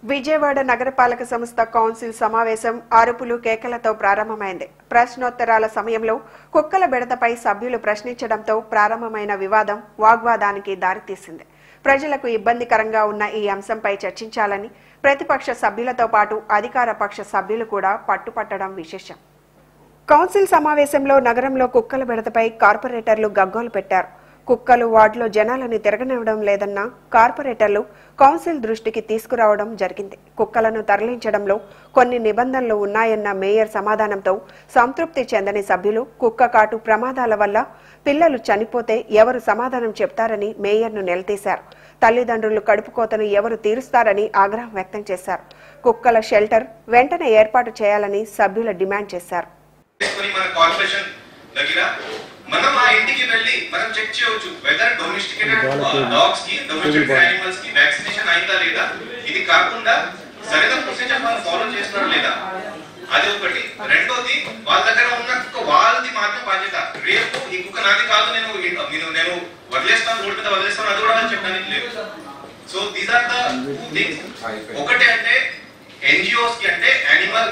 విజయవాడ నగరపాలక సంస్థ కౌన్సిల్ సమావేశం అరుపులు కేకలతో ప్రారంభమైంది ప్రశ్నోత్తరాల సమయంలో కుక్కల బెడతపై సభ్యులు ప్రశ్నించడంతో ప్రారంభమైన వివాదం వాగ్వాదానికి దారితీసింది ప్రజలకు ఇబ్బందికరంగా ఉన్న ఈ అంశంపై చర్చించాలని ప్రతిపక్ష సభ్యులతో పాటు అధికార పక్ష సభ్యులు కూడా పట్టుపట్టడం విశేషం కౌన్సిల్ సమావేశంలో నగరంలో కుక్కల బెడతపై కార్పొరేటర్లు గగ్గోలు పెట్టారు కుక్కలు వార్డులో జనాలని తిరగనివ్వడం లేదన్న కార్పొరేటర్లు కౌన్సిల్ దృష్టికి తీసుకురావడం జరిగింది కుక్కలను తరలించడంలో కొన్ని నిబంధనలు ఉన్నాయన్న మేయర్ సమాధానంతో సంతృప్తి చెందని సభ్యులు కుక్క కాటు ప్రమాదాల వల్ల పిల్లలు చనిపోతే ఎవరు సమాధానం చెప్తారని మేయర్ను నిలదీశారు తల్లిదండ్రులు కడుపుకోతను ఎవరు తీరుస్తారని ఆగ్రహం వ్యక్తం చేశారు కుక్కల షెల్టర్ వెంటనే ఏర్పాటు చేయాలని సభ్యులు డిమాండ్ చేశారు చేసుకొని మన కార్పొరేషన్ దగ్గర మనం ఆ ఇంటికి వెళ్ళి మనం చెక్ చేయవచ్చు వెదర్ డొమెస్టికేటెడ్ డాగ్స్ కి డొమెస్టిక్ యానిమల్స్ కి వ్యాక్సినేషన్ అయిందా లేదా ఇది కాకుండా సరైన ప్రొసీజర్ వాళ్ళు ఫాలో చేస్తున్నారా లేదా అది ఒకటి రెండోది వాళ్ళ దగ్గర ఉన్న కుక్క వాళ్ళది మాత్రం బాధ్యత రేపు ఈ కుక్క నాది కాదు నేను నేను నేను వదిలేస్తాను రోడ్డు మీద వదిలేస్తాను అది కూడా వాళ్ళు చెప్పడానికి లేదు so these are the two things ఒకటి అంటే ఎన్జిఓస్ కి అంటే యానిమల్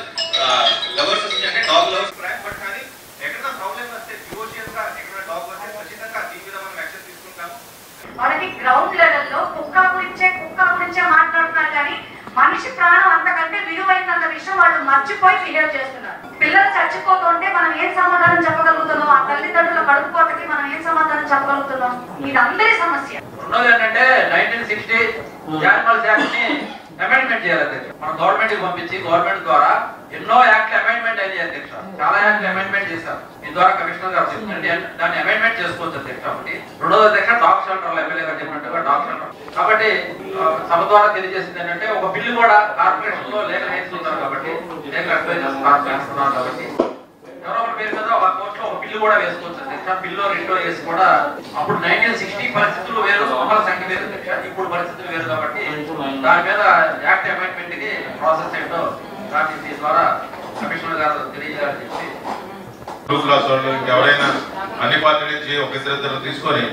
లవర్స్ అంటే డాగ్ లవర్స్ బట్ కానీ ఎక్కడ ప్రాబ్లం వస్తే డివోషియస్ గా ఎక్కడ డాగ్ వస్తే ఖచ్చితంగా దీని మీద మనం యాక్షన్ తీసుకుంటాము మనకి గ్రౌండ్ లెవెల్ లో కుక్క గురించే కుక్క గురించే మాట్లాడుతున్నారు కానీ మనిషి ప్రాణం అంతకంటే విలువైనంత విషయం వాళ్ళు మర్చిపోయి బిహేవ్ చేస్తున్నారు పిల్లలు చచ్చిపోతుంటే మనం ఏం సమాధానం చెప్పగలుగుతున్నాం ఆ తల్లిదండ్రుల కడుపుకోతకి మనం ఏం సమాధానం చెప్పగలుగుతున్నాం ఇది అందరి సమస్య రెండోది ఏంటంటే నైన్టీన్ సిక్స్టీ యానిమల్స్ యాక్ట్ ని అమెండ్మెంట్ చేయాలి అధ్యక్ష మన గవర్నమెంట్ కి పంపించి గవర్నమెంట్ ద్వారా ఎన్నో యాక్ట్ అమెండ్మెంట్ అయ్యాయి అధ్యక్ష చాలా యాక్ట్ అమెండ్మెంట్ చేశారు దీని ద్వారా కమిషనర్ గారు చెప్తుంటే దాన్ని అమెండ్మెంట్ చేసుకోవచ్చు అధ్యక్ష ఒకటి రెండోది అధ్యక్ష డాగ్ షెల్టర్ ఎమ్మెల్యే గారు చెప్పినట్టుగా డాగ్ షెల్టర్ కాబట్టి ఆ, సభ ద్వారా తెలియజేసింది ఏంటంటే ఒక బిల్లు కూడా కార్పొరేషన్ లో లీగల్ హెయిట్స్ ఉన్నారు కాబట్టి లీగల్ అడ్వైజర్స్ కార్పొరేషన్ ఉన్నారు కాబట్టి ఎవరో ఒకరి పేరు మీద ఒక కోర్టులో ఒక బిల్లు కూడా వేసుకోవచ్చు అధ్యక్ష బిల్లు రెండో వేసి కూడా అప్పుడు నైన్టీన్ సిక్స్టీ పరిస్థితులు వేరు కుక్కల సంఖ్య వేరు అధ్యక్ష ఇప్పుడు పరిస్థితులు వేరు కాబట్టి దాని మీద యాక్ట్ అమెండ్మెంట్ కి ప్రాసెస్ ఏంటో దాన్ని దీని ద్వారా కమిషనర్ గారు తెలియజేయాలని చెప్పి టూ క్లాస్ వాళ్ళు ఎవరైనా అన్ని పార్టీ నుంచి ఒక ఇద్దరిద్దరు తీసుకొని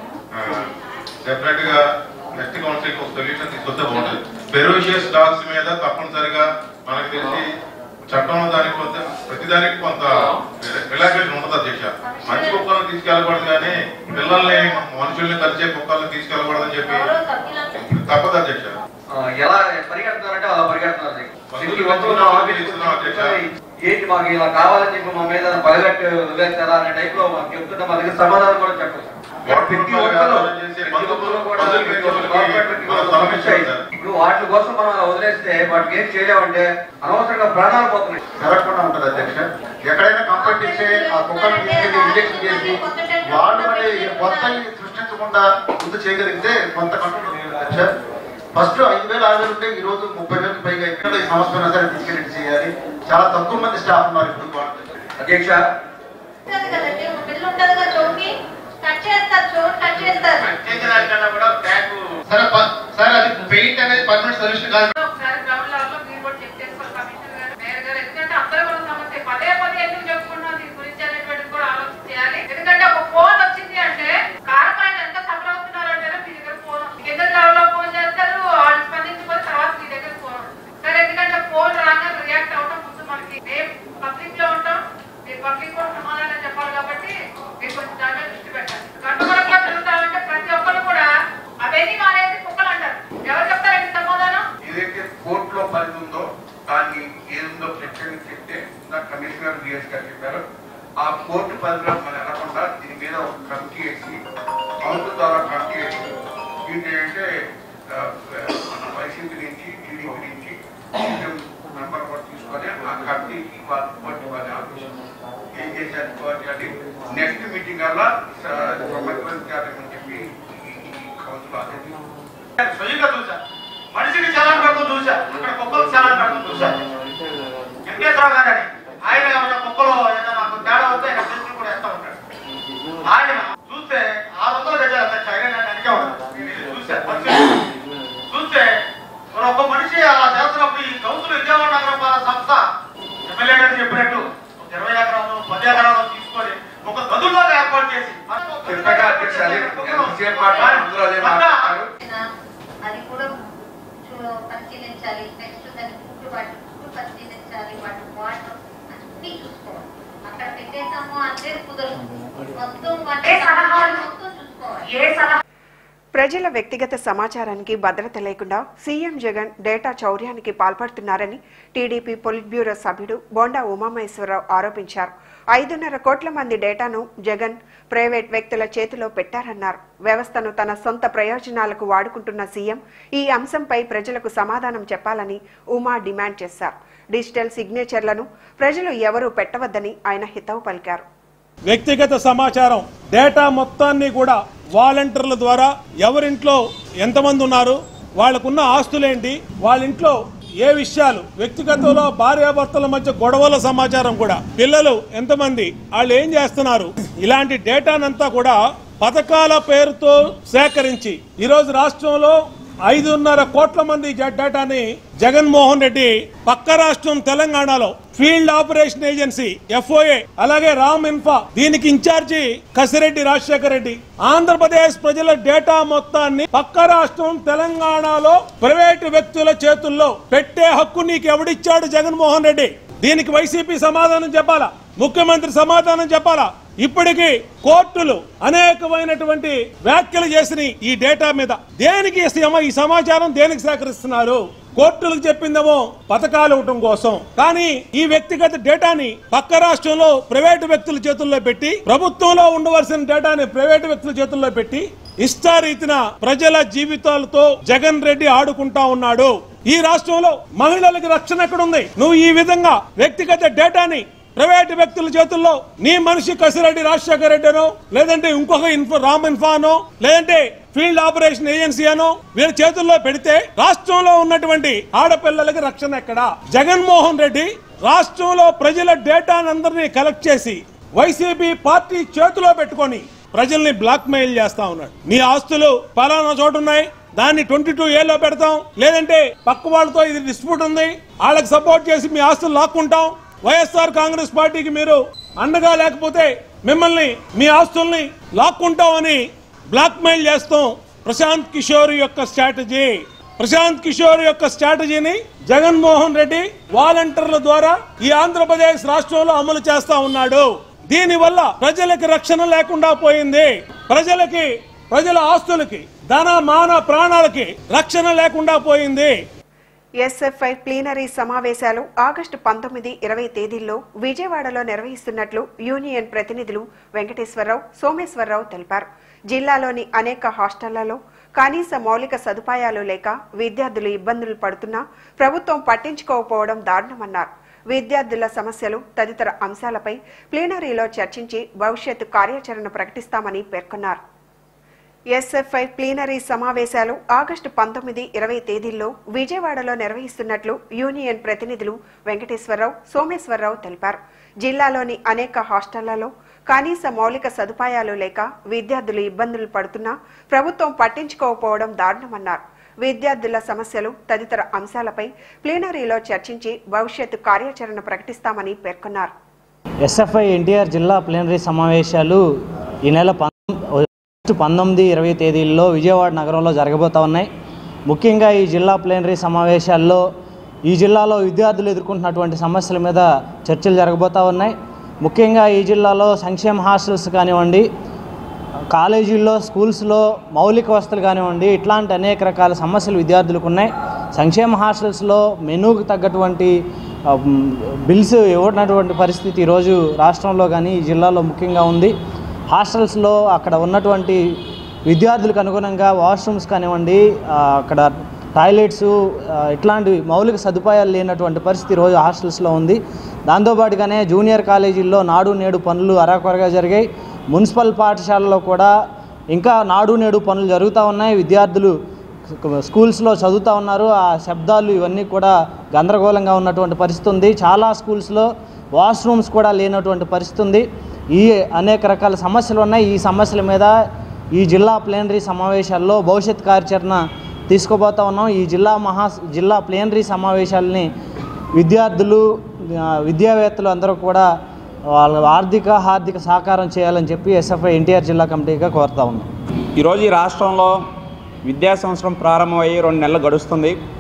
సెపరేట్ గా నెక్స్ట్ కౌన్సిల్ ఒక సొల్యూషన్ తీసుకొస్తే బాగుంటుంది ఫెరోషియస్ డాగ్స్ మీద తప్పనిసరిగా మనకు తెలిసి చట్టంలో దానికి కొంత ప్రతిదానికి కొంత రిలాక్సేషన్ ఉంటుంది అధ్యక్ష మంచి కుక్కలను తీసుకెళ్ళకూడదు కానీ పిల్లల్ని మనుషుల్ని కలిసే కుక్కల్ని తీసుకెళ్ళకూడదని చెప్పి తప్పదు అధ్యక్ష ఆ, ఎలా పరిగెడుతున్నారంటే అలా పరిగెడుతున్నారు అధ్యక్ష. తిరిగి వస్తున్న ఆఫీస్ ఇస్తున్నాం అధ్యక్ష. ఏంటి మాకు ఇలా కావాలని చెప్పి మా మీద పగలట్టు వదిలేస్తారా అనే టైప్ లో మాకు చెప్తుంటే మా దగ్గర సమాధానం కూడా చెప్పదు ప్రతి ఒక్కరు ప్రతి ఒక్కరు కూడా ప్రతి ఒక్క కార్పొరేటర్కి కూడా సమస్య ఇది. ఇప్పుడు వాటి కోసం మనం అలా వదిలేస్తే వాటికి ఏం చేయలేమంటే అనవసరంగా ప్రాణాలు పోతున్నాయి జరగకుండా ఉంటుంది అధ్యక్ష ఎక్కడైనా కంప్లైంట్ ఇస్తే ఆ కుక్కను తీసుకెళ్లి ఇంజెక్షన్ చేసి వాళ్ళు మళ్ళీ కొత్తని సృష్టించకుండా ముందు చేయగలిగితే కొంత కంట్రోల్ ఉంటుంది అధ్యక్ష ఫస్ట్ ఐదు వేలు ఆరు వేలు ఉంటే ఈ రోజు ముప్పై వేలకు పైగా ఎక్కడ ఈ సంస్థ అయినా సరే తీసుకెళ్ళి చేయాలి చాలా తక్కువ మంది స్టాఫ్ ఉన్నారు ఇప్పుడు అధ్యక్ష ఉంటది కదండి ఒక బిల్లు ఉంటది కదా చోటుకి కట్ చేస్తారు చోటు కట్ చేస్తారు చేసేదానికన్నా కూడా బ్యాగ్ సరే ప- సరే అది పెయింట్ అనేది పర్మనెంట్ సొల్యూషన్ కాదు ఒకసారి గ్రౌండ్ లెవెల్ లో మీరు కూడా చెక్ చేసుకోవాలి కమిషనర్ గారు మేయర్ గారు ఎందుకంటే అందరూ కూడా సమస్య పదే పదే ఎందుకు చెప్పుకున్నాం దీని గురించి అనేటువంటిది కూడా ఆలోచన చేయాలి ఎందుకంటే ఒక ఫోన్ వచ్చింది అంటే కార్పొరేట్ ఎంత సఫర్ అవుతున్నారు అంటేనే మీ దగ్గర ఫోన్ ఉంది. కింద లెవెల్ లో ఫోన్ చేస్తారు వాళ్ళు స్పందించుకొని తర్వాత మీ దగ్గర ఫోన్ ఉంది. సరే ఎందుకంటే ఫోన్ రాగానే రియాక్ట్ అవడం ముందు మనకి మేము పబ్లిక్ లో ఉంటాం మీరు పబ్లిక్ కూడా సమాధానం చెప్పాలి కాబట్టి మీరు కొంచెం దాని మీద దృష్టి పెట్టాలి గంటపరంగా తిరుగుతామంటే ప్రతి ఒక్కరు కూడా అవన్నీ మానేది కుక్కలు అంటారు ఎవరు చెప్తారండి సమాధానం ఏదైతే కోర్టులో పరిధి ఉందో దాన్ని ఏదుందో ప్రత్యేకంగా చెప్తే నా కమిషనర్ డిఎస్ గారు చెప్పారు ఆ కోర్టు పరిధిలో మనం వెళ్ళకుండా దీని మీద ఒక కమిటీ వేసి కౌన్సిల్ ద్వారా కమిటీ వేసి దీంట్లో ఏంటంటే ఆ, మన వైసీపీ నుంచి టీడీపీ నుంచి మెంబర్ కూడా తీసుకొని ఆ కమిటీకి వాళ్ళ కోర్టు వారి ఆఫీస్ ఏం చేశారు కోర్టు అని నెక్స్ట్ మీటింగ్ వల్ల ముఖ్యమంత్రి గారు అని చెప్పి ఈ కౌన్సిల్ ఆదేశించారు స్వయంగా చూసా మనిషికి చలాన్ కడుతూ చూసా ఇక్కడ కుక్కలకు చలాన్ కడుతూ చూసా వెంకటేశ్వరరావు గారని ఆయన ఏమైనా కుక్కలో ఏదైనా నాకు తేడా వస్తే ఆయన ప్రశ్నలు కూడా వేస్తా ఉంటాడు ఆయన చూస్తే ఆరు వందల గజాలు అధ్యక్ష ఆయన నన్ను అడిగే ఉన్నాడు నేను ఇది చూసా పరిశీలించాను. చూస్తే మరి ఒక్క మనిషి అలా చేస్తున్నప్పుడు ఈ కౌన్సిల్ విజయవాడ నగరపాలక సంస్థ ఎమ్మెల్యే గారు చెప్పినట్టు ఒక ఇరవై ఎకరాలు పది ఎకరాలు తీసుకొని ఒక గదుల్లో ఏర్పాటు చేసి చెప్పగా అధ్యక్ష అదే ఎంతసేపు మాట్లాడారు అందరూ అదే మాట్లాడతారు అది కూడా చూ- పని పరిశీలించాలి నెక్స్ట్ దాని ఫుడ్ వాటి ఫుడ్ పరిశీలించాలి వాటి వాటర్ అన్ని చూసుకోవాలి అక్కడ పెట్టేసాము అంటే కుదరదు మొత్తం వాటి మొత్తం చూసుకోవాలి ప్రజల వ్యక్తిగత సమాచారానికి భద్రత లేకుండా సీఎం జగన్ డేటా చౌర్యానికి పాల్పడుతున్నారని టీడీపీ పొలిట్ బ్యూరో సభ్యుడు బోండా ఉమామహేశ్వరరావు ఆరోపించారు ఐదున్నర కోట్ల మంది డేటాను జగన్ ప్రైవేట్ వ్యక్తుల చేతిలో పెట్టారన్నారు వ్యవస్థను తన సొంత ప్రయోజనాలకు వాడుకుంటున్న సీఎం ఈ అంశంపై ప్రజలకు సమాధానం చెప్పాలని ఉమా డిమాండ్ చేశారు డిజిటల్ సిగ్నేచర్లను ప్రజలు ఎవరూ పెట్టవద్దని ఆయన హితవు పలికారు వ్యక్తిగత సమాచారం డేటా మొత్తాన్ని కూడా వాలంటీర్ల ద్వారా ఎవరింట్లో ఎంతమంది ఉన్నారు వాళ్ళకున్న ఆస్తులేంటి వాళ్ళ ఇంట్లో ఏ విషయాలు వ్యక్తిగతంలో భార్యాభర్తల మధ్య గొడవల సమాచారం కూడా పిల్లలు ఎంతమంది వాళ్ళు ఏం చేస్తున్నారు ఇలాంటి డేటానంతా కూడా పథకాల పేరుతో సేకరించి ఈరోజు రాష్ట్రంలో ఐదున్నర కోట్ల మంది జ- డేటాని జగన్మోహన్ రెడ్డి పక్క రాష్ట్రం తెలంగాణలో ఫీల్డ్ ఆపరేషన్ ఏజెన్సీ ఎఫ్ఓఏ అలాగే రామ్ ఇన్ఫా దీనికి ఇన్ఛార్జి కసిరెడ్డి రాజశేఖర రెడ్డి ఆంధ్రప్రదేశ్ ప్రజల డేటా మొత్తాన్ని పక్క రాష్ట్రం తెలంగాణలో ప్రైవేటు వ్యక్తుల చేతుల్లో పెట్టే హక్కు నీకు ఎవడిచ్చాడు జగన్మోహన్ రెడ్డి దీనికి వైసీపీ సమాధానం చెప్పాలా ముఖ్యమంత్రి సమాధానం చెప్పాలా ఇప్పటికీ కోర్టులు అనేకమైనటువంటి వ్యాఖ్యలు చేసిన ఈ డేటా మీద దేనికి ఈ సమ- ఈ సమాచారం దేనికి సేకరిస్తున్నారు కోర్టులకు చెప్పిందేమో పథకాలు ఇవ్వటం కోసం కానీ ఈ వ్యక్తిగత డేటాని పక్క రాష్ట్రంలో ప్రైవేటు వ్యక్తుల చేతుల్లో పెట్టి ప్రభుత్వంలో ఉండవలసిన డేటాని ప్రైవేటు వ్యక్తుల చేతుల్లో పెట్టి ఇష్టారీతిన ప్రజల జీవితాలతో జగన్ రెడ్డి ఆడుకుంటా ఉన్నాడు ఈ రాష్ట్రంలో మహిళలకు రక్షణ ఎక్కడుంది నువ్వు ఈ విధంగా వ్యక్తిగత డేటాని ప్రైవేట్ వ్యక్తుల చేతుల్లో నీ మనిషి కసిరెడ్డి రాజశేఖర రెడ్డి అనో లేదంటే ఇంకొక ఇన్ఫో రామ్ ఇన్ఫా అనో లేదంటే ఫీల్డ్ ఆపరేషన్ ఏజెన్సీ అనో వీళ్ళ చేతుల్లో పెడితే రాష్ట్రంలో ఉన్నటువంటి ఆడపిల్లలకి రక్షణ ఎక్కడా జగన్మోహన్ రెడ్డి రాష్ట్రంలో ప్రజల డేటాను అందరినీ కలెక్ట్ చేసి వైసీపీ పార్టీ చేతిలో పెట్టుకొని ప్రజల్ని బ్లాక్ మెయిల్ చేస్తా ఉన్నాడు నీ ఆస్తులు పలానా చోటు ఉన్నాయి దాన్ని ట్వంటీ టూ ఏలో పెడతాం లేదంటే పక్క వాళ్ళతో ఇది డిస్ప్యూట్ ఉంది వాళ్ళకి సపోర్ట్ చేసి మీ ఆస్తులు లాక్కుంటాం వైఎస్ఆర్ కాంగ్రెస్ పార్టీకి మీరు అండగా లేకపోతే మిమ్మల్ని మీ ఆస్తుల్ని లాక్కుంటామని బ్లాక్ మెయిల్ చేస్తాం ప్రశాంత్ కిషోర్ యొక్క స్ట్రాటజీ ప్రశాంత్ కిషోర్ యొక్క స్ట్రాటజీని జగన్మోహన్ రెడ్డి వాలంటీర్ల ద్వారా ఈ ఆంధ్రప్రదేశ్ రాష్ట్రంలో అమలు చేస్తా ఉన్నాడు దీని వల్ల ప్రజలకి రక్షణ లేకుండా పోయింది ప్రజలకి ప్రజల ఆస్తులకి ధన మాన ప్రాణాలకి రక్షణ లేకుండా పోయింది ఎస్ఎఫ్ఐ ప్లీనరీ సమావేశాలు ఆగస్టు పంతొమ్మిది ఇరవై తేదీల్లో విజయవాడలో నిర్వహిస్తున్నట్లు యూనియన్ ప్రతినిధులు వెంకటేశ్వరరావు సోమేశ్వరరావు తెలిపారు జిల్లాలోని అనేక హాస్టళ్లలో కనీస మౌలిక సదుపాయాలు లేక విద్యార్థులు ఇబ్బందులు పడుతున్నా ప్రభుత్వం పట్టించుకోకపోవడం దారుణమన్నారు విద్యార్థుల సమస్యలు తదితర అంశాలపై ప్లీనరీలో చర్చించి భవిష్యత్తు కార్యాచరణ ప్రకటిస్తామని పేర్కొన్నారు ఎస్ఎఫ్ఐ ప్లీనరీ సమావేశాలు ఆగస్టు పంతొమ్మిది ఇరవై తేదీల్లో విజయవాడలో నిర్వహిస్తున్నట్లు యూనియన్ ప్రతినిధులు వెంకటేశ్వరరావు సోమేశ్వరరావు తెలిపారు జిల్లాలోని అనేక హాస్టళ్లలో కనీస మౌలిక సదుపాయాలు లేక విద్యార్థులు ఇబ్బందులు పడుతున్నా ప్రభుత్వం పట్టించుకోకపోవడం దారుణమన్నారు విద్యార్థుల సమస్యలు తదితర అంశాలపై ప్లీనరీలో చర్చించి భవిష్యత్తు కార్యాచరణ ప్రకటిస్తామని పేర్కొన్నారు ఎస్ఎఫ్ఐ ఎన్టీఆర్ జిల్లా ప్లీనరీ సమావేశాలు ఈ నెల పంతొమ్మిది పంతొమ్మిది ఇరవై తేదీల్లో విజయవాడ నగరంలో జరగబోతా ఉన్నాయి ముఖ్యంగా ఈ జిల్లా ప్లీనరీ సమావేశాల్లో ఈ జిల్లాలో విద్యార్థులు ఎదుర్కొంటున్నటువంటి సమస్యల మీద చర్చలు జరగబోతా ఉన్నాయి ముఖ్యంగా ఈ జిల్లాలో సంక్షేమ హాస్టల్స్ కానివ్వండి కాలేజీల్లో స్కూల్స్లో మౌలిక వసతులు కానివ్వండి ఇట్లాంటి అనేక రకాల సమస్యలు విద్యార్థులకు ఉన్నాయి సంక్షేమ హాస్టల్స్లో మెనూకు తగ్గటువంటి ఆ, మ్, బిల్స్ ఇవ్వనటువంటి పరిస్థితి ఈరోజు రాష్ట్రంలో కానీ ఈ జిల్లాలో ముఖ్యంగా ఉంది హాస్టల్స్లో అక్కడ ఉన్నటువంటి విద్యార్థులకు అనుగుణంగా వాష్రూమ్స్ కానివ్వండి ఆ, అక్కడ టాయిలెట్స్ ఆ, ఇట్లాంటి మౌలిక సదుపాయాలు లేనటువంటి పరిస్థితి ఈరోజు హాస్టల్స్లో ఉంది దాంతోపాటుగానే జూనియర్ కాలేజీల్లో నాడు నేడు పనులు అరాకొరగా జరిగాయి మున్సిపల్ పాఠశాలలో కూడా ఇంకా నాడు నేడు పనులు జరుగుతూ ఉన్నాయి విద్యార్థులు స్కూల్స్లో చదువుతూ ఉన్నారు ఆ శబ్దాలు ఇవన్నీ కూడా గందరగోళంగా ఉన్నటువంటి పరిస్థితి ఉంది చాలా స్కూల్స్లో వాష్రూమ్స్ కూడా లేనటువంటి పరిస్థితి ఉంది ఈ అనేక రకాల సమస్యలు ఉన్నాయి ఈ సమస్యల మీద ఈ జిల్లా ప్లేనరీ సమావేశాల్లో భవిష్యత్ కార్యాచరణ తీసుకోబోతా ఉన్నాం ఈ జిల్లా మహా జిల్లా ప్లేనరీ సమావేశాలని విద్యార్థులు ఆ, విద్యావేత్తలు అందరూ కూడా వాళ్ళ ఆర్థిక ఆర్థిక సహకారం చేయాలని చెప్పి ఎస్ఎఫ్ఐ ఎన్టీఆర్ జిల్లా కమిటీగా కోరుతా ఉన్నాం ఈరోజు ఈ రాష్ట్రంలో విద్యా సంవత్సరం ప్రారంభమయ్యి రెండు నెలలు గడుస్తుంది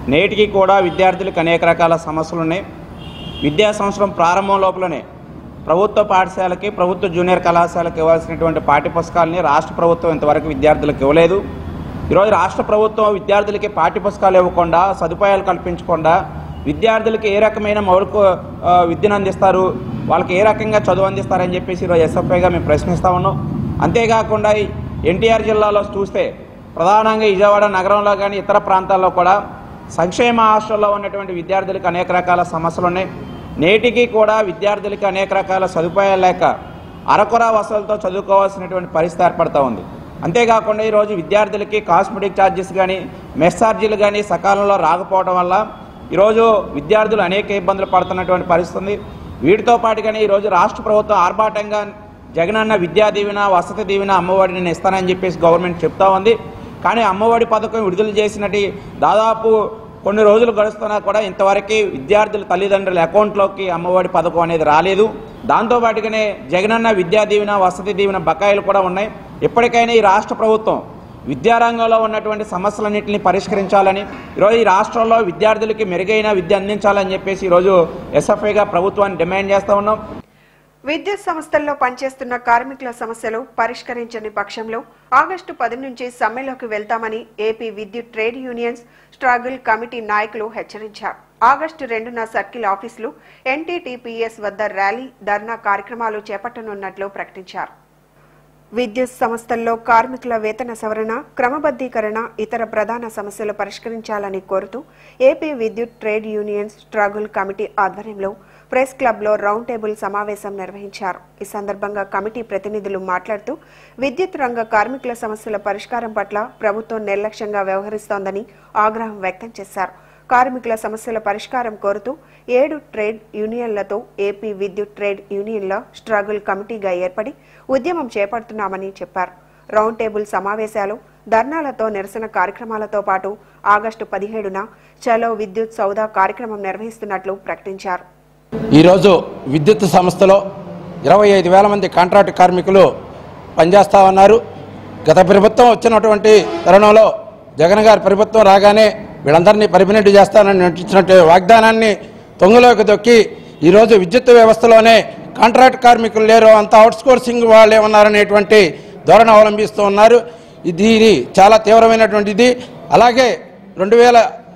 నేటికి కూడా విద్యార్థులకు అనేక రకాల సమస్యలు ఉన్నాయి విద్యా సంవత్సరం ప్రారంభం లోపలనే ప్రభుత్వ పాఠశాలకి ప్రభుత్వ జూనియర్ కళాశాలకు ఇవ్వాల్సినటువంటి పాఠ్యపుస్తకాలని రాష్ట్ర ప్రభుత్వం ఇంతవరకు విద్యార్థులకు ఇవ్వలేదు ఈరోజు రాష్ట్ర ప్రభుత్వం విద్యార్థులకి పాఠ్యపుస్తకాలు ఇవ్వకుండా సదుపాయాలు కల్పించకుండా విద్యార్థులకి ఏ రకమైన మౌలిక ఆ, విద్యను అందిస్తారు వాళ్ళకి ఏ రకంగా చదువు అందిస్తారని చెప్పేసి ఈరోజు ఎస్ఎఫ్ఐగా మేము ప్రశ్నిస్తా ఉన్నాం అంతేకాకుండా ఈ ఎన్టీఆర్ జిల్లాలో చూస్తే ప్రధానంగా విజయవాడ నగరంలో కానీ ఇతర ప్రాంతాల్లో కూడా సంక్షేమ హాస్టల్లో ఉన్నటువంటి విద్యార్థులకు అనేక రకాల సమస్యలు ఉన్నాయి నేటికి కూడా విద్యార్థులకి అనేక రకాల సదుపాయాలు లేక అరకొర వసతులతో చదువుకోవాల్సినటువంటి పరిస్థితి ఏర్పడుతూ ఉంది అంతేకాకుండా ఈరోజు విద్యార్థులకి కాస్మెటిక్ ఛార్జెస్ కానీ మెస్ ఛార్జీలు కానీ సకాలంలో రాకపోవడం వల్ల ఈరోజు విద్యార్థులు అనేక ఇబ్బందులు పడుతున్నటువంటి పరిస్థితి ఉంది వీటితో పాటుగానే ఈరోజు రాష్ట్ర ప్రభుత్వం ఆర్భాటంగా జగనన్న విద్యా దీవెన వసతి దీవెన అమ్మఒడి నేను ఇస్తానని చెప్పేసి గవర్నమెంట్ చెప్తా ఉంది కానీ అమ్మఒడి పథకం విడుదల చేసినట్టు దాదాపు కొన్ని రోజులు గడుస్తున్నా కూడా ఇంతవరకు విద్యార్థుల తల్లిదండ్రుల అకౌంట్లోకి అమ్మఒడి పథకం అనేది రాలేదు దాంతోపాటుగానే జగనన్న విద్యా దీవెన వసతి దీవెన బకాయిలు కూడా ఉన్నాయి ఇప్పటికైనా ఈ రాష్ట్ర ప్రభుత్వం విద్యారంగంలో ఉన్నటువంటి సమస్యలన్నింటినీ పరిష్కరించాలని ఈరోజు ఈ రాష్ట్రంలో విద్యార్థులకి మెరుగైన విద్య అందించాలని చెప్పేసి ఈరోజు ఎస్ఎఫ్ఐగా ప్రభుత్వాన్ని డిమాండ్ చేస్తూ ఉన్నాం విద్యుత్ సంస్థల్లో పనిచేస్తున్న కార్మికుల సమస్యలు పరిష్కరించని పక్షంలో ఆగస్టు పది నుంచి సమ్మెలోకి వెళ్తామని ఏపీ విద్యుత్ ట్రేడ్ యూనియన్స్ స్ట్రగుల్ కమిటీ నాయకులు హెచ్చరించారు ఆగస్టు రెండున సర్కిల్ ఆఫీసులు ఎన్టీటీపీఎస్ వద్ద ర్యాలీ ధర్నా కార్యక్రమాలు చేపట్టనున్నట్లు ప్రకటించారు విద్యుత్ సంస్థల్లో కార్మికుల వేతన సవరణ క్రమబద్ధీకరణ ఇతర ప్రధాన సమస్యలు పరిష్కరించాలని కోరుతూ ఏపీ విద్యుత్ ట్రేడ్ యూనియన్స్ స్ట్రగుల్ కమిటీ ఆధ్వర్యంలో ప్రెస్ క్లబ్లో రౌండ్ టేబుల్ సమావేశం నిర్వహించారు ఈ సందర్భంగా కమిటీ ప్రతినిధులు మాట్లాడుతూ విద్యుత్ రంగ కార్మికుల సమస్యల పరిష్కారం పట్ల ప్రభుత్వం నిర్లక్ష్యంగా వ్యవహరిస్తోందని ఆగ్రహం వ్యక్తం చేశారు కార్మికుల సమస్యల పరిష్కారం కోరుతూ ఏడు ట్రేడ్ యూనియన్లతో ఏపీ విద్యుత్ ట్రేడ్ యూనియన్ల స్ట్రగుల్ కమిటీగా ఏర్పడి ఉద్యమం చేపడుతున్నామని చెప్పారు రౌండ్ టేబుల్ సమావేశాలు ధర్నాలతో నిరసన కార్యక్రమాలతో పాటు ఆగస్టు పదిహేడున చలో విద్యుత్ సౌదా కార్యక్రమం నిర్వహిస్తున్నట్లు ప్రకటించారు ఈరోజు విద్యుత్ సంస్థలో ఇరవై ఐదు వేల మంది కాంట్రాక్ట్ కార్మికులు పనిచేస్తూ ఉన్నారు గత ప్రభుత్వం వచ్చినటువంటి తరుణంలో జగన్ గారి ప్రభుత్వం రాగానే వీళ్ళందరినీ పర్మినెంట్ చేస్తానని నటించినట్టు వాగ్దానాన్ని తొంగలోకి దొక్కి ఈరోజు విద్యుత్ వ్యవస్థలోనే కాంట్రాక్ట్ కార్మికులు లేరు అంత అవుట్సోర్సింగ్ వాళ్ళే ఉన్నారనేటువంటి ధోరణి అవలంబిస్తూ ఉన్నారు ఇది ఇది చాలా తీవ్రమైనటువంటిది అలాగే రెండు వేల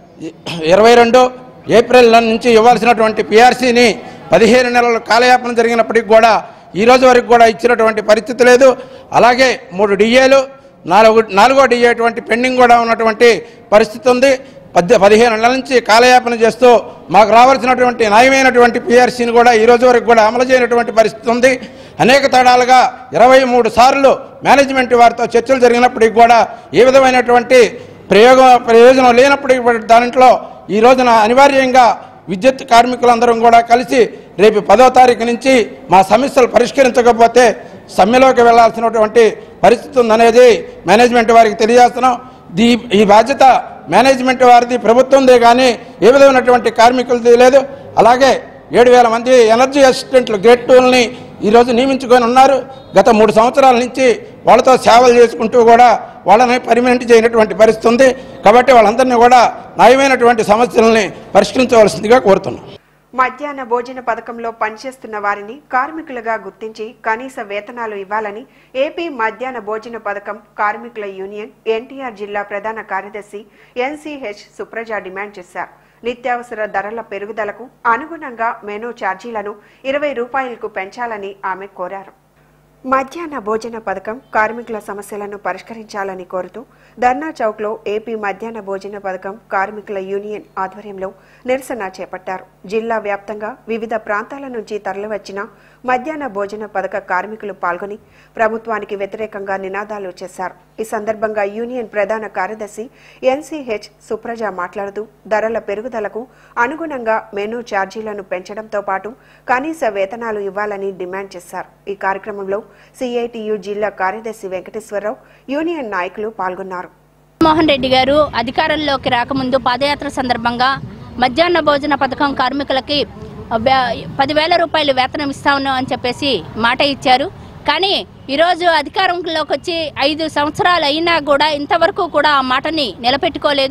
ఇరవై రెండు ఏప్రిల్ నుంచి ఇవ్వాల్సినటువంటి పిఆర్సీని పదిహేను నెలల కాలయాపన జరిగినప్పటికి కూడా ఈ రోజు వరకు కూడా ఇచ్చినటువంటి పరిస్థితి లేదు అలాగే మూడు డిఏలు నాలుగు నాలుగో డిఏ అటువంటి పెండింగ్ కూడా ఉన్నటువంటి పరిస్థితి ఉంది పద్దె పదిహేను నెలల నుంచి కాలయాపన చేస్తూ మాకు రావాల్సినటువంటి న్యాయమైనటువంటి పిఆర్సీని కూడా ఈ రోజు వరకు కూడా అమలు చేయనటువంటి పరిస్థితి ఉంది అనేక తేడాలుగా ఇరవై మూడు సార్లు మేనేజ్మెంట్ వారితో చర్చలు జరిగినప్పటికి కూడా ఏ విధమైనటువంటి ప్రయోగం ప్రయోజనం లేనప్పటికీ కూడా దాంట్లో ఈ రోజున అనివార్యంగా విద్యుత్ కార్మికులందరం కూడా కలిసి రేపు పదో తారీఖు నుంచి మా సమస్యలు పరిష్కరించకపోతే సమ్మెలోకి వెళ్లాల్సినటువంటి పరిస్థితి ఉందనేది మేనేజ్మెంట్ వారికి తెలియజేస్తున్నాం దీ ఈ బాధ్యత మేనేజ్మెంట్ వారిది ప్రభుత్వందే కానీ ఏ విధమైనటువంటి కార్మికులది లేదు అలాగే ఏడు వేల మంది ఎనర్జీ అసిస్టెంట్లు గ్రేడ్ టూల్ని ఈరోజు నియమించుకొని ఉన్నారు గత మూడు సంవత్సరాల నుంచి వాళ్ళతో సేవలు చేసుకుంటూ కూడా వాళ్ళని పర్మనెంట్ చేయనటువంటి పరిస్థితి ఉంది కాబట్టి వాళ్ళందరినీ కూడా న్యాయమైనటువంటి సమస్యలని పరిష్కరించవలసిందిగా కోరుతున్నాం మధ్యాహ్న భోజన పథకంలో పనిచేస్తున్న వారిని కార్మికులుగా గుర్తించి కనీస వేతనాలు ఇవ్వాలని ఏపీ మధ్యాహ్న భోజన పథకం కార్మికుల యూనియన్ ఎన్టీఆర్ జిల్లా ప్రధాన కార్యదర్శి ఎన్సీహెచ్ సుప్రజ డిమాండ్ చేశారు నిత్యావసర ధరల పెరుగుదలకు అనుగుణంగా మెనూ ఛార్జీలను ఇరవై రూపాయలకు పెంచాలని ఆమె కోరారు మధ్యాహ్న భోజన పథకం కార్మికుల సమస్యలను పరిష్కరించాలని కోరుతూ ధర్నా చౌక్లో ఏపీ మధ్యాహ్న భోజన పథకం కార్మికుల యూనియన్ ఆధ్వర్యంలో నిరసన చేపట్టారు జిల్లా వ్యాప్తంగా వివిధ ప్రాంతాల నుంచి తరలివచ్చిన మధ్యాహ్న భోజన పథక కార్మికులు పాల్గొని ప్రభుత్వానికి వ్యతిరేకంగా నినాదాలు చేశారు ఈ సందర్భంగా యూనియన్ ప్రధాన కార్యదర్శి ఎన్సీహెచ్ సుప్రజ మాట్లాడుతూ ధరల పెరుగుదలకు అనుగుణంగా మెనూ ఛార్జీలను పెంచడంతో పాటు కనీస వేతనాలు ఇవ్వాలని డిమాండ్ చేశారు ఈ కార్యక్రమంలో సిఐటియు జిల్లా కార్యదర్శి వెంకటేశ్వరరావు యూనియన్ నాయకులు పాల్గొన్నారు మోహన్ రెడ్డి గారు అధికారంలోకి రాకముందు పాదయాత్ర సందర్భంగా మధ్యాహ్న భోజన పథకం కార్మికులకి వ్య- పదివేల రూపాయలు వేతనం ఇస్తా ఉన్నాం అని చెప్పేసి మాట ఇచ్చారు కానీ ఈరోజు అధికారంలోకి వచ్చి ఐదు సంవత్సరాలు అయినా కూడా ఇంతవరకు కూడా ఆ మాటని నిలబెట్టుకోలేదు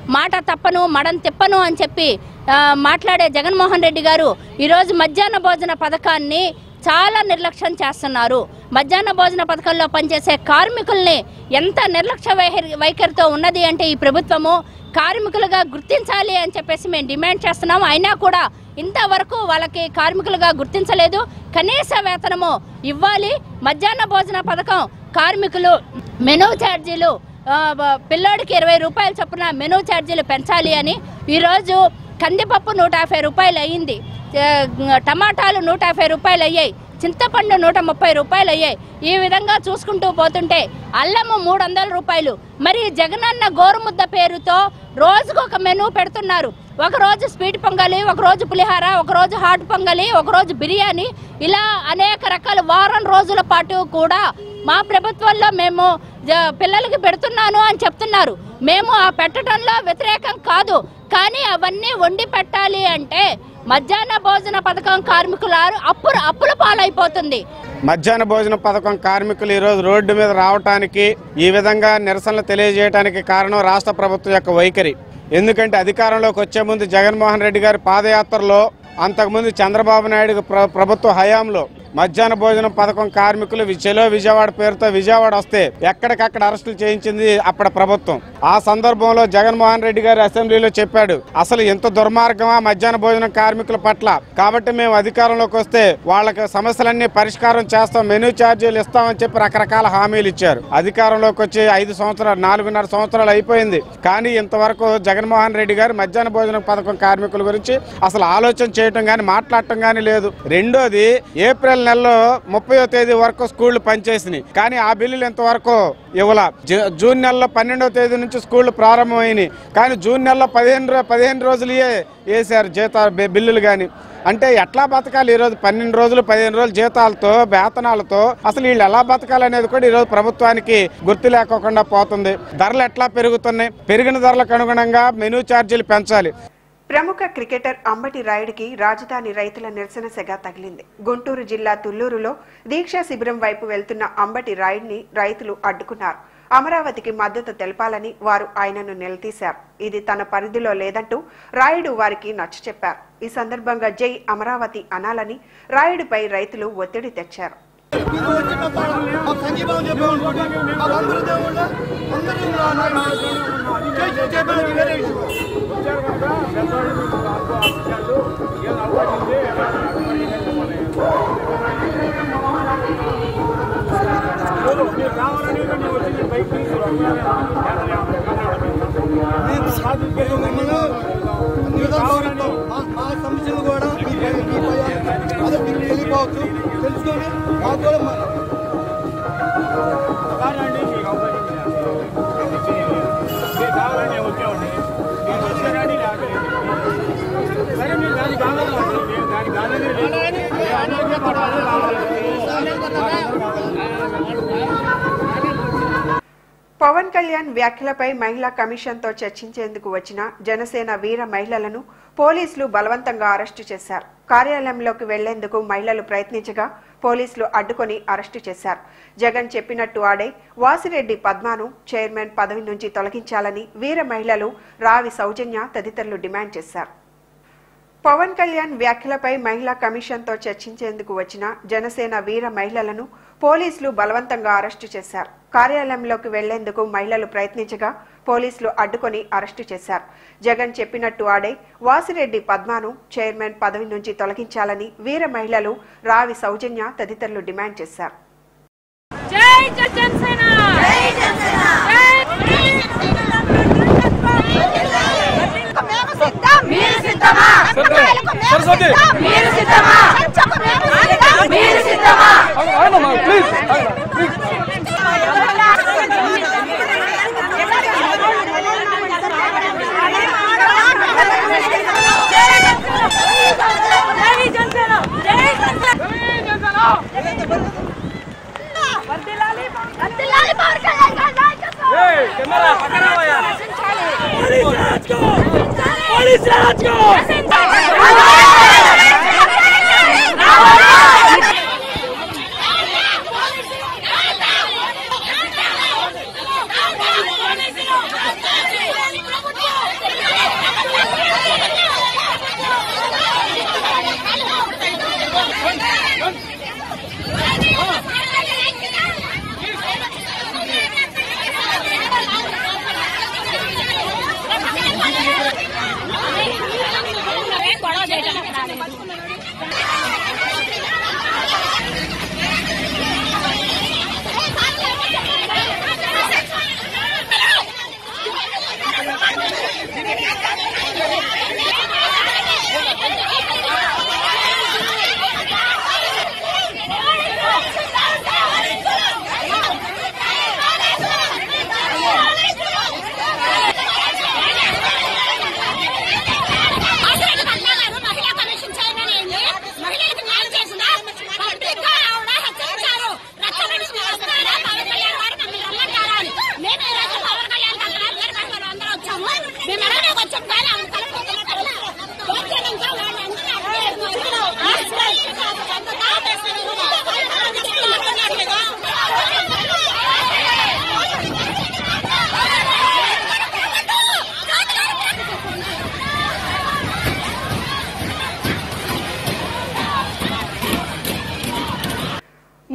మాట తప్పను మడం తిప్పను అని చెప్పి ఆ, మాట్లాడే జగన్మోహన్ రెడ్డి గారు ఈరోజు మధ్యాహ్న భోజన పథకాన్ని చాలా నిర్లక్ష్యం చేస్తున్నారు మధ్యాహ్న భోజన పథకంలో పనిచేసే కార్మికుల్ని ఎంత నిర్లక్ష్య వైఖరి వైఖరితో ఉన్నది అంటే ఈ ప్రభుత్వము కార్మికులుగా గుర్తించాలి అని చెప్పేసి మేము డిమాండ్ చేస్తున్నాము అయినా కూడా ఇంతవరకు వాళ్ళకి కార్మికులుగా గుర్తించలేదు కనీస వేతనము ఇవ్వాలి మధ్యాహ్న భోజన పథకం కార్మికులు మెనూ ఛార్జీలు ఆ, బ- పిల్లోడికి ఇరవై రూపాయల చొప్పున మెనూ ఛార్జీలు పెంచాలి అని ఈరోజు కందిపప్పు నూట యాభై రూపాయలు అయ్యింది ఆ, టమాటాలు నూట యాభై రూపాయలు అయ్యాయి చింతపండు నూట ముప్పై రూపాయలు అయ్యాయి ఈ విధంగా చూసుకుంటూ పోతుంటే అల్లము మూడు వందల రూపాయలు మరి జగనన్న గోరుముద్ద పేరుతో రోజుకు ఒక మెనూ పెడుతున్నారు ఒక రోజు స్వీట్ పొంగలి ఒక రోజు పులిహార ఒక రోజు హాట్ పొంగలి ఒక రోజు బిర్యానీ ఇలా అనేక రకాల వారం రోజుల పాటు కూడా మా ప్రభుత్వంలో మేము జ- పిల్లలకి పెడుతున్నాను అని చెప్తున్నారు మేము ఆ పెట్టడంలో వ్యతిరేకం కాదు కానీ అవన్నీ వండి పెట్టాలి అంటే మధ్యాహ్న భోజన పథకం కార్మికులారు అప్పు అప్పుల పాలైపోతుంది మధ్యాహ్న భోజన పథకం కార్మికులు ఈరోజు రోడ్డు మీద రావటానికి ఈ విధంగా నిరసనలు తెలియజేయడానికి కారణం రాష్ట్ర ప్రభుత్వం యొక్క వైఖరి ఎందుకంటే అధికారంలోకి వచ్చే ముందు జగన్మోహన్ రెడ్డి గారి పాదయాత్రలో అంతకుముందు చంద్రబాబు నాయుడు ప్ర ప్రభుత్వ హయాంలో మధ్యాహ్న భోజనం పథకం కార్మికులు వి- చెలో విజయవాడ పేరుతో విజయవాడ వస్తే ఎక్కడికక్కడ అరెస్టులు చేయించింది అప్పటి ప్రభుత్వం ఆ సందర్భంలో జగన్మోహన్ రెడ్డి గారు అసెంబ్లీలో చెప్పాడు అసలు ఎంత దుర్మార్గమా మధ్యాహ్న భోజనం కార్మికుల పట్ల కాబట్టి మేము అధికారంలోకి వస్తే వాళ్ళకి సమస్యలన్నీ పరిష్కారం చేస్తాం మెనూ ఛార్జీలు ఇస్తామని చెప్పి రకరకాల హామీలు ఇచ్చారు అధికారంలోకి వచ్చి ఐదు సంవత్సరాలు నాలుగున్నర సంవత్సరాలు అయిపోయింది కానీ ఇంతవరకు జగన్మోహన్ రెడ్డి గారు మధ్యాహ్న భోజన పథకం కార్మికుల గురించి అసలు ఆలోచన చేయటం కానీ మాట్లాడటం కానీ లేదు రెండోది ఏప్రిల్ నెలలో ముప్పయో తేదీ వరకు స్కూళ్లు పనిచేసినాయి కానీ ఆ బిల్లులు ఇంతవరకు ఇవ్వాల జూ- జూన్ నెలలో పన్నెండవ తేదీ నుంచి స్కూళ్లు ప్రారంభమైనాయి కానీ జూన్ నెలలో పదిహేను రో- పదిహేను రోజులే వేసారు జీతాలు బి- బిల్లులు కానీ అంటే ఎట్లా బతకాలి ఈరోజు పన్నెండు రోజులు పదిహేను రోజులు జీతాలతో వేతనాలతో అసలు వీళ్ళు ఎలా బతకాలి అనేది కూడా ఈరోజు ప్రభుత్వానికి గుర్తు లేకోకుండా పోతుంది ధరలు ఎట్లా పెరుగుతున్నాయి పెరిగిన ధరలకు అనుగుణంగా మెనూ ఛార్జీలు పెంచాలి ప్రముఖ క్రికెటర్ అంబటి రాయుడికి రాజధాని రైతుల నిరసన సెగ తగిలింది గుంటూరు జిల్లా తుళ్లూరులో దీక్షా శిబిరం వైపు వెళ్తున్న అంబటి రాయుడిని రైతులు అడ్డుకున్నారు అమరావతికి మద్దతు తెలపాలని వారు ఆయనను నిలదీశారు ఇది తన పరిధిలో లేదంటూ రాయుడు వారికి నచ్చ చెప్పారు ఈ సందర్భంగా జై అమరావతి అనాలని రాయుడిపై రైతులు ఒత్తిడి తెచ్చారు మా సమస్యలు కూడా అదే మీకు తెలియకపోవచ్చు తెలుసుకొని మాకు కూడా మా- పవన్ కళ్యాణ్ వ్యాఖ్యలపై మహిళా కమిషన్తో చర్చించేందుకు వచ్చిన జనసేన వీర మహిళలను పోలీసులు బలవంతంగా అరెస్టు చేశారు కార్యాలయంలోకి వెళ్లేందుకు మహిళలు ప్రయత్నించగా పోలీసులు అడ్డుకొని అరెస్టు చేశారు జగన్ చెప్పినట్టు ఆడే వాసిరెడ్డి పద్మాను చైర్మన్ పదవి నుంచి తొలగించాలని వీర మహిళలు రావి సౌజన్య తదితరులు డిమాండ్ చేశారు పవన్ కళ్యాణ్ వ్యాఖ్యలపై మహిళా కమిషన్తో చర్చించేందుకు వచ్చిన జనసేన వీర మహిళలను పోలీసులు బలవంతంగా అరెస్టు చేశారు కార్యాలయంలోకి వెళ్లేందుకు మహిళలు ప్రయత్నించగా పోలీసులు అడ్డుకొని అరెస్టు చేశారు జగన్ చెప్పినట్టు ఆడే వాసిరెడ్డి పద్మాను చైర్మన్ పదవి నుంచి తొలగించాలని వీర మహిళలు రావి సౌజన్య తదితరులు డిమాండ్ చేశారు జై జనసేన జై జనసేన మేము సిద్ధం మీరు సిద్ధమా సరస్వతి మీరు సిద్ధమా మీరు సిద్ధమా జై జనసేన జై జనసేన వర్ధిల్లాలి వర్ధిల్లాలి పవన్ కళ్యాణ్ గారి నాయకత్వం ఏయ్ కెమెరా పక్కన పోయా పోలీస్ రాజ్కో పోలీస్ రాజ్కో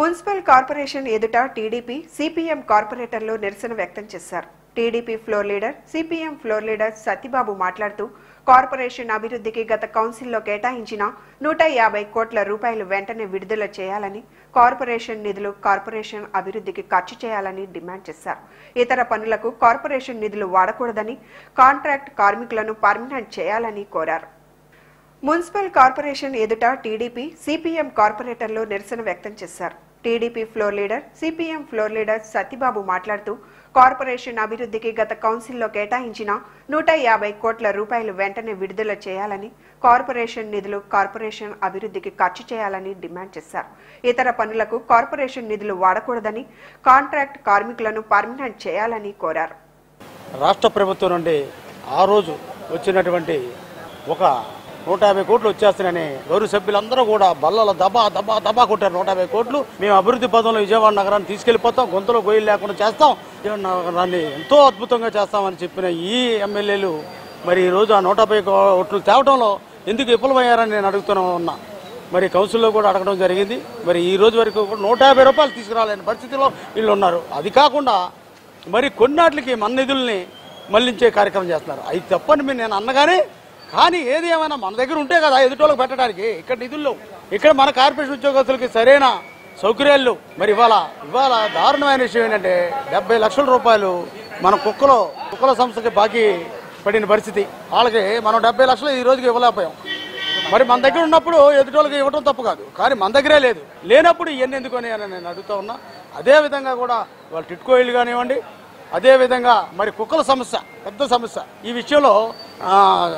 మున్సిపల్ కార్పొరేషన్ ఎదుట టీడీపీ సిపిఎం కార్పొరేటర్లు నిరసన వ్యక్తం చేశారు TDP floor leader CPM floor leader Satyababu మాట్లాడుతూ కార్పొరేషన్ అభివృద్ధికి గత కౌన్సిల్లో కేటాయించిన నూట యాభై కోట్ల రూపాయలు వెంటనే విడుదల చేయాలని కార్పొరేషన్ నిధులు కార్పొరేషన్ అభివృద్ధికి ఖర్చు చేయాలని డిమాండ్ చేశారు ఇతర పనులకు కార్పొరేషన్ నిధులు వాడకూడదని కాంట్రాక్ట్ కార్మికులను పర్మనెంట్ చేయాలని కోరారు మున్సిపల్ కార్పొరేషన్ ఎదుట టీడీపీ సిపిఎం కార్పొరేటర్లు నిరసన వ్యక్తం చేశారు TDP floor leader CPM floor leader Satyababu మాట్లాడుతూ కార్పొరేషన్ అభివృద్ధికి గత కౌన్సిల్లో కేటాయించిన నూట యాభై కోట్ల రూపాయలు వెంటనే విడుదల చేయాలని కార్పొరేషన్ నిధులు కార్పొరేషన్ అభివృద్ధికి ఖర్చు చేయాలని డిమాండ్ చేశారు ఇతర పనులకు కార్పొరేషన్ నిధులు వాడకూడదని కాంట్రాక్ట్ కార్మికులను పర్మనెంట్ చేయాలని కోరారు రాష్ట్ర ప్రభుత్వం నుండి ఆ రోజు వచ్చినటువంటి ఒక నూట యాభై కోట్లు వచ్చేస్తున్నాయని గౌరవ సభ్యులందరూ కూడా బల్లల దబా దబా దబా కొట్టారు నూట యాభై కోట్లు మేము అభివృద్ధి పదంలో విజయవాడ నగరాన్ని తీసుకెళ్లిపోతాం గొంతులో గొయ్యలు లేకుండా చేస్తాం విజయవాడ నగరాన్ని ఎంతో అద్భుతంగా చేస్తామని చెప్పిన ఈ ఎమ్మెల్యేలు మరి ఈ రోజు ఆ నూట యాభై కోట్లు తేవడంలో ఎందుకు విఫలమయ్యారని నేను అడుగుతూనే ఉన్నా మరి కౌన్సిల్లో కూడా అడగడం జరిగింది మరి ఈ రోజు వరకు కూడా నూట యాభై రూపాయలు తీసుకురాలేని పరిస్థితిలో వీళ్ళు ఉన్నారు అది కాకుండా మరి కొన్నాట్లకి మన నిధుల్ని మళ్లించే కార్యక్రమం చేస్తున్నారు అది తప్పని మీరు నేను అన్నగానే కానీ ఏది ఏమైనా మన దగ్గర ఉంటే కదా ఎదుటోళ్ళకి పెట్టడానికి ఇక్కడ నిధుల్లో ఇక్కడ మన కార్పొరేషన్ ఉద్యోగస్తులకి సరైన సౌకర్యాలు మరి ఇవాళ ఇవాళ దారుణమైన విషయం ఏంటంటే డెబ్బై లక్షల రూపాయలు మన కుక్కలో కుక్కల సంస్థకి బాకీ పడిన పరిస్థితి వాళ్ళకి మనం డెబ్బై లక్షలు ఈ రోజుకి ఇవ్వలేకపోయాం మరి మన దగ్గర ఉన్నప్పుడు ఎదుటోళ్ళకి ఇవ్వడం తప్పు కాదు కానీ మన దగ్గరే లేదు లేనప్పుడు ఇవన్నీ ఎందుకని అని నేను అడుగుతా ఉన్నా అదే విధంగా కూడా వాళ్ళు టిట్కో ఇల్లు కానివ్వండి అదే విధంగా మరి కుక్కల సమస్య పెద్ద సమస్య ఈ విషయంలో ఆ,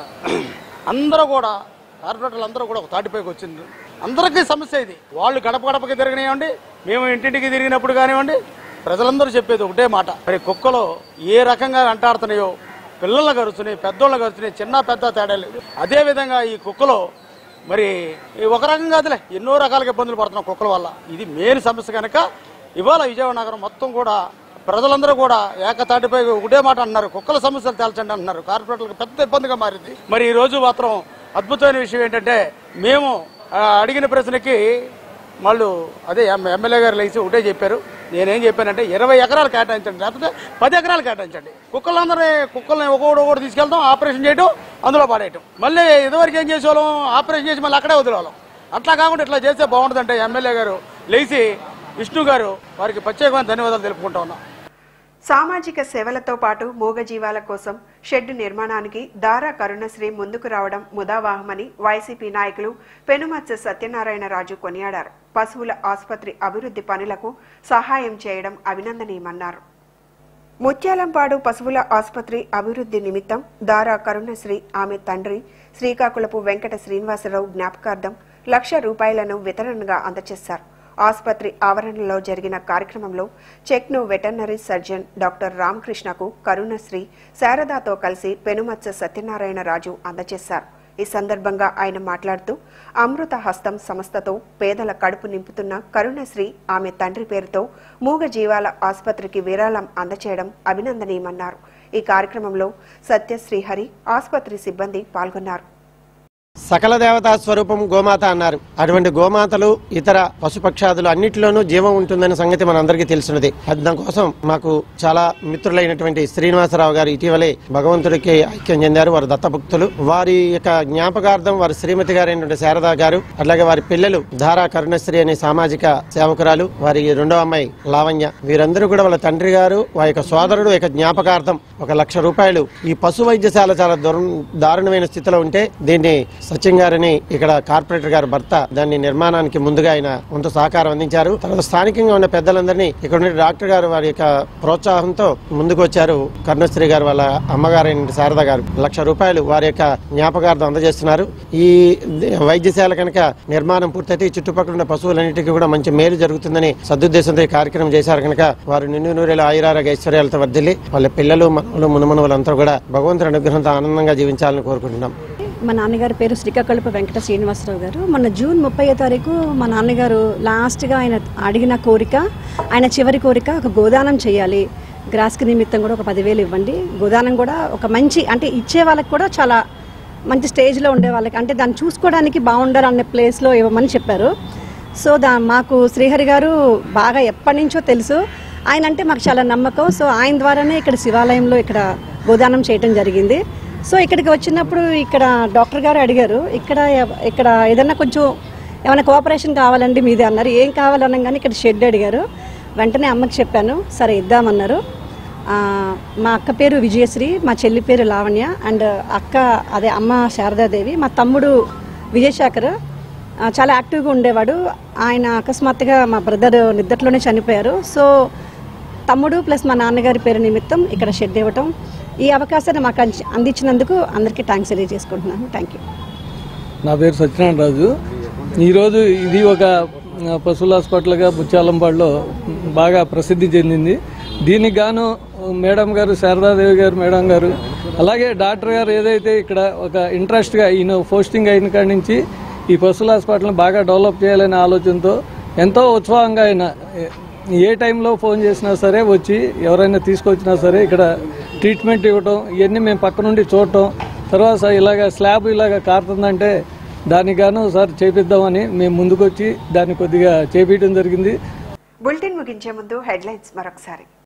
అందరూ కూడా కార్పొరేటర్లు అందరూ కూడా ఒక తాటిపైకి వచ్చింది అందరికీ సమస్య ఇది వాళ్ళు గడప గడపకి తిరగనివ్వండి మేము ఇంటింటికి తిరిగినప్పుడు కానివ్వండి ప్రజలందరూ చెప్పేది ఒకటే మాట మరి కుక్కలు ఏ రకంగా వెంటాడుతున్నాయో పిల్లలు గరుస్తున్నాయి పెద్దోళ్ళు గరుస్తున్నాయి చిన్న పెద్ద తేడా లేదు అదే విధంగా ఈ కుక్కలు మరి ఈ ఒక రకం కాదులే ఎన్నో రకాలుగా ఇబ్బందులు పడుతున్నాం కుక్కల వల్ల ఇది మెయిన్ సమస్య కనుక ఇవాళ విజయవాడ నగరం మొత్తం కూడా ప్రజలందరూ కూడా ఏకతాటిపై ఒకటే మాట అన్నారు కుక్కల సమస్యలు తేల్చండి అంటున్నారు కార్పొరేట్లకు పెద్ద ఇబ్బందిగా మారింది మరి ఈ రోజు మాత్రం అద్భుతమైన విషయం ఏంటంటే మేము ఆ, అడిగిన ప్రశ్నకి వాళ్ళు అదే ఎమ్- ఎమ్మెల్యే గారు లేచి ఒకటే చెప్పారు నేనేం చెప్పానంటే ఇరవై ఎకరాలు కేటాయించండి లేకపోతే పది ఎకరాలు కేటాయించండి కుక్కలందరినీ కుక్కల్ని ఒక్కొక్కటి ఒకటి తీసుకెళ్తాం ఆపరేషన్ చేయడం అందులో పాడేయటం మళ్ళీ ఇదివరకు ఏం చేసేవాళ్ళం ఆపరేషన్ చేసి మళ్ళీ అక్కడే వదిలేవాళ్ళం అట్లా కాకుండా ఇట్లా చేస్తే బాగుంటుందంటే ఎమ్మెల్యే గారు లేచి విష్ణు గారు వారికి ప్రత్యేకమైన ధన్యవాదాలు తెలుపుకుంటా ఉన్నా సామాజిక సేవలతో పాటు మూగజీవాల కోసం షెడ్ నిర్మాణానికి దారా కరుణశ్రీ ముందుకు రావడం ముదావాహమని వైసీపీ నాయకులు పెనుమత్స సత్యనారాయణ రాజు కొనియాడారు పశువుల ఆసుపత్రి అభివృద్ధి పనులకు సహాయం చేయడం అభినందనీయమన్నారు ముత్యాలంపాడు పశువుల ఆసుపత్రి అభివృద్ధి నిమిత్తం దారా కరుణశ్రీ ఆమె తండ్రి శ్రీకాకుళపు వెంకట శ్రీనివాసరావు జ్ఞాపకార్థం లక్ష రూపాయలను వితరణగా అందజేశారు ఆసుపత్రి ఆవరణలో జరిగిన కార్యక్రమంలో చెక్ను వెటర్నరీ సర్జన్ డాక్టర్ రామకృష్ణకు కరుణశ్రీ శారదాతో కలిసి పెనుమత్స సత్యనారాయణ రాజు అందజేశారు ఈ సందర్భంగా ఆయన మాట్లాడుతూ అమృత హస్తం సంస్థతో పేదల కడుపు నింపుతున్న కరుణశ్రీ ఆమె తండ్రి పేరుతో మూగ జీవాల ఆసుపత్రికి విరాళం అందచేయడం అభినందనీయమన్నారు ఈ కార్యక్రమంలో సత్య శ్రీహరి ఆసుపత్రి సిబ్బంది పాల్గొన్నారు సకల దేవతా స్వరూపం గోమాత అన్నారు అటువంటి గోమాతలు ఇతర పశుపక్షాదులు అన్నిటిలోనూ జీవం ఉంటుందనే సంగతి మనందరికీ తెలిసినది అది దానికోసం మాకు చాలా మిత్రులైనటువంటి శ్రీనివాసరావు గారు ఇటీవలే భగవంతుడికి ఐక్యం చెందారు వారు దత్తభక్తులు వారి యొక్క జ్ఞాపకార్థం వారి శ్రీమతి గారైనటువంటి శారదా గారు అట్లాగే వారి పిల్లలు ధారా కరుణశ్రీ అనే సామాజిక సేవకురాలు వారి రెండో అమ్మాయి లావణ్య వీరందరూ కూడా వాళ్ళ తండ్రి గారు వారి యొక్క సోదరుడు యొక్క జ్ఞాపకార్థం ఒక లక్ష రూపాయలు ఈ పశు వైద్యశాల చాలా దూరం దారుణమైన స్థితిలో ఉంటే దీన్ని సచిన్ గారిని ఇక్కడ కార్పొరేటర్ గారి భర్త దాన్ని నిర్మాణానికి ముందుగా ఆయన వంతు సహకారం అందించారు తర్వాత స్థానికంగా ఉన్న పెద్దలందరినీ ఇక్కడ ఉన్న డాక్టర్ గారు వారి యొక్క ప్రోత్సాహంతో ముందుకు వచ్చారు కరుణశ్రీ గారు వాళ్ళ అమ్మగారైన శారద గారు లక్ష రూపాయలు వారి యొక్క జ్ఞాపకార్థం అందజేస్తున్నారు ఈ వైద్యశాల కనుక నిర్మాణం పూర్తయితే ఈ చుట్టుపక్కల ఉన్న పశువులన్నిటికీ కూడా మంచి మేలు జరుగుతుందని సదుద్దేశంతో ఈ కార్యక్రమం చేశారు కనుక వారు నిన్ను నూరేళ్ళ ఆయురారోగ్య ఐశ్వర్యాలతో వర్ధిల్లి వాళ్ళ పిల్లలు మనవలు మునుమనువులంతా కూడా భగవంతుడి అనుగ్రహంతో ఆనందంగా జీవించాలని కోరుకుంటున్నాం మా నాన్నగారి పేరు శ్రీకాకుళపు వెంకట శ్రీనివాసరావు గారు మొన్న జూన్ ముప్పై తారీఖు మా నాన్నగారు లాస్ట్గా ఆయన అడిగిన కోరిక ఆయన చివరి కోరిక ఒక గోదానం చేయాలి గ్రాస్కి నిమిత్తం కూడా ఒక పదివేలు ఇవ్వండి గోదానం కూడా ఒక మంచి అంటే ఇచ్చే వాళ్ళకి కూడా చాలా మంచి స్టేజ్లో ఉండే వాళ్ళకి అంటే దాన్ని చూసుకోవడానికి బాగుండారు అనే ప్లేస్లో ఇవ్వమని చెప్పారు సో దా మాకు శ్రీహరి గారు బాగా ఎప్పటి నుంచో తెలుసు ఆయన అంటే మాకు చాలా నమ్మకం సో ఆయన ద్వారానే ఇక్కడ శివాలయంలో ఇక్కడ గోదానం చేయటం జరిగింది సో ఇక్కడికి వచ్చినప్పుడు ఇక్కడ డాక్టర్ గారు అడిగారు ఇక్కడ ఎవ- ఇక్కడ ఏదన్నా కొంచెం ఏమైనా కోఆపరేషన్ కావాలండి మీదే అన్నారు ఏం కావాలనగానే ఇక్కడ షెడ్ అడిగారు వెంటనే అమ్మకి చెప్పాను సరే ఇద్దామన్నారు ఆ, మా అక్క పేరు విజయశ్రీ మా చెల్లి పేరు లావణ్య అండ్ అక్క అదే అమ్మ శారదాదేవి మా తమ్ముడు విజయశేఖర్ ఆ, చాలా యాక్టివ్గా ఉండేవాడు ఆయన అకస్మాత్తుగా మా బ్రదర్ నిద్దట్లోనే చనిపోయారు సో తమ్ముడు ప్లస్ మా నాన్నగారి పేరు నిమిత్తం ఇక్కడ షెడ్ ఇవ్వటం ఈ అవకాశాన్ని మాకు అంది- అందించినందుకు అందరికీ థ్యాంక్స్ తెలియజేసుకుంటున్నాను థ్యాంక్ యూ నా పేరు సత్యనారాయణ రాజు ఈరోజు ఇది ఒక ఆ, పశువుల హాస్పిటల్గా ముత్యాలంపాడులో బాగా ప్రసిద్ధి చెందింది దీనికి గాను మేడం గారు శారదాదేవి గారు మేడం గారు అలాగే డాక్టర్ గారు ఏదైతే ఇక్కడ ఒక ఇంట్రెస్ట్గా ఈయన పోస్టింగ్ అయిన కాడి నుంచి ఈ పశువుల హాస్పిటల్ని బాగా డెవలప్ చేయాలనే ఆలోచనతో ఎంతో ఉత్సాహంగా ఆయన ఏ- ఏ టైంలో ఫోన్ చేసినా సరే వచ్చి ఎవరైనా తీసుకొచ్చినా సరే ఇక్కడ ట్రీట్మెంట్ ఇవ్వటం ఇవన్నీ మేము పక్క నుండి చూడటం తర్వాత ఇలాగ స్లాబ్ ఇలాగ కారుతుందంటే దానికి గాను సార్ చేపిద్దామని మేము ముందుకొచ్చి దాన్ని కొద్దిగా చేపించడం జరిగింది బులెటిన్ ముగించే ముందు హెడ్లైన్స్ మరొకసారి